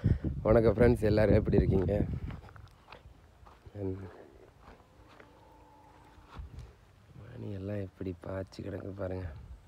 வணக்கம் ஃப்ரெண்ட்ஸ் எல்லோரும் எப்படி இருக்கீங்க மணி எல்லாம் எப்படி பாய்ச்சி கிடக்கு பாருங்க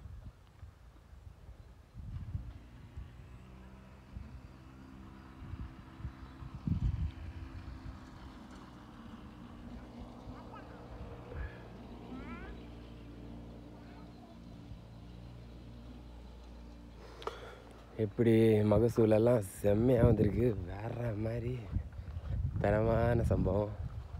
எப்படி மகசூலெல்லாம் செம்மையாக வந்திருக்கு வேற மாதிரி தரமான சம்பவம்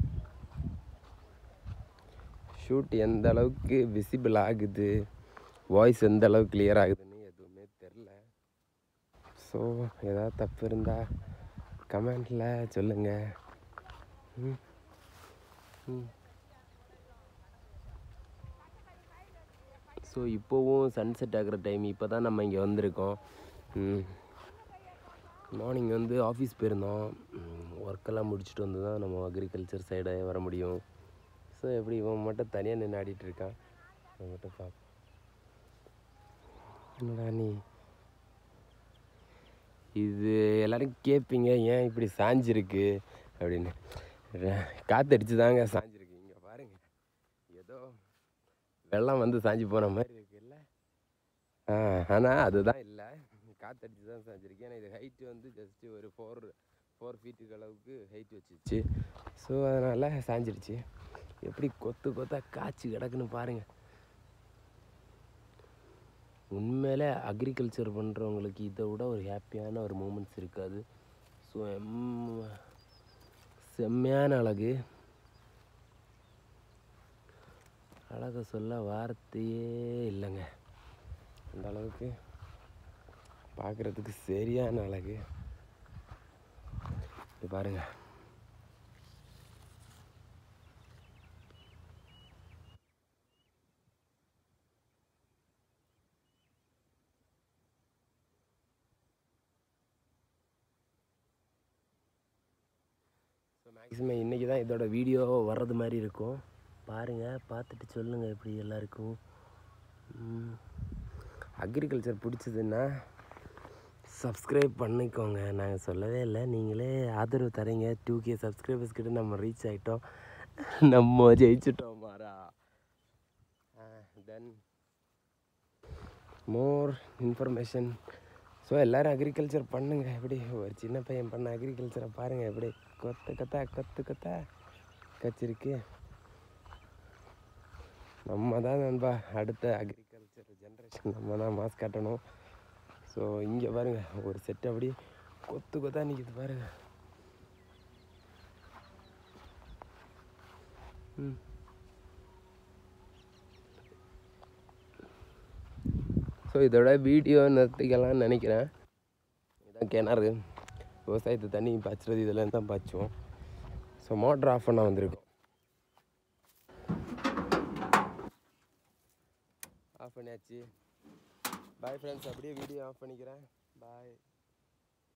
ஷூட் எந்த அளவுக்கு விசிபிள் ஆகுது வாய்ஸ் எந்த அளவுக்கு கிளியர் ஆகுதுன்னு எதுவுமே தெரில ஸோ ஏதாவது தப்பு இருந்தால் கமெண்டில் சொல்லுங்கள் ம் ம் ஸோ இப்போவும் சன்செட் ஆகிற டைம் இப்போ தான் நம்ம இங்கே வந்திருக்கோம் மார்னிங் வந்து ஆஃபீஸ் போயிருந்தோம் ஒர்க்கெல்லாம் முடிச்சுட்டு வந்து தான் நம்ம அக்ரிகல்ச்சர் சைடே வர முடியும் ஸோ எப்படி இவன் மட்டும் தனியாக நின்று ஆடிட்டு இருக்கான் இவன் மட்டும் பார்ப்போம் என்னடா நீ இது எல்லாரும் கேட்பீங்க ஏன் இப்படி சாஞ்சிருக்கு அப்படின்னு ர- காத்தடிச்சு தாங்க சாஞ்சிருக்கு இங்கே பாருங்க ஏதோ வெள்ளம் வந்து சாஞ்சு போன மாதிரி இருக்குல்ல ஆ ஆனால் அதுதான் இல்லை காத்தடிச்சு தான் சாஞ்சிருக்கு ஏன்னா இது ஹைட்டு வந்து ஜஸ்ட்டு ஒரு ஃபோர் ஃபோர் ஃபீட்டுக்கு அளவுக்கு ஹைட் வச்சிச்சு ஸோ அதனால் சாஞ்சிருச்சு எப்படி கொத்து கொத்தா காய்ச்சி கிடக்குன்னு பாருங்கள் உண்மையிலே அக்ரிகல்ச்சர் பண்ணுறவங்களுக்கு இதை விட ஒரு ஹாப்பியான ஒரு மூமெண்ட்ஸ் இருக்காது ஸோ செம்மையான அழகு அழகை சொல்ல வார்த்தையே இல்லைங்க அந்த அளவுக்கு பார்க்குறதுக்கு சரியான அழகு இது பாருங்க ஸோ மேக்ஸிமம் இன்றைக்கி தான் இதோட வீடியோ வர்றது மாதிரி இருக்கும் பாருங்கள் பார்த்துட்டு சொல்லுங்கள் எப்படி எல்லாருக்கும் அக்ரிகல்ச்சர் பிடிச்சதுன்னா சப்ஸ்கிரைப் பண்ணிக்கோங்க நாங்கள் சொல்லவே இல்லை நீங்களே ஆதரவு தரீங்க டூ கே சப்ஸ்கிரைபர்ஸ் கிட்ட நம்ம ரீச் ஆகிட்டோம் நம்ம ஜெயிச்சிட்டோம் மாறா தென் மோர் இன்ஃபர்மேஷன் ஸோ எல்லோரும் அக்ரிகல்ச்சர் பண்ணுங்க எப்படி ஒரு சின்ன பையன் பண்ண அக்ரிகல்ச்சரை பாருங்கள் எப்படி கொத்து கொத்தா கொத்து கொத்தா கச்சிருக்கு நம்ம தான் நண்பா அடுத்த அக்ரிகல்ச்சர் ஜென்ரேஷன் நம்ம தான் மாஸ் காட்டணும் ஸோ இங்கே பாருங்க ஒரு செட் அப்படி கொத்து கொத்தா நிற்கிது பாருங்க ம் ஸோ இதோட வீடியோ நிறுத்திக்கலாம்னு நினைக்கிறேன் இதான் கிணறு விவசாயத்து தண்ணி பாய்ச்சுறது இதெல்லாம் தான் பாய்ச்சுவோம் ஸோ மோட்ரு ஆஃப் பண்ண வந்திருக்கோம் ஆஃப் பண்ணியாச்சு பாய் ஃப்ரெண்ட்ஸ் அப்படியே வீடியோ ஆஃப் பண்ணிக்கிறேன் பாய்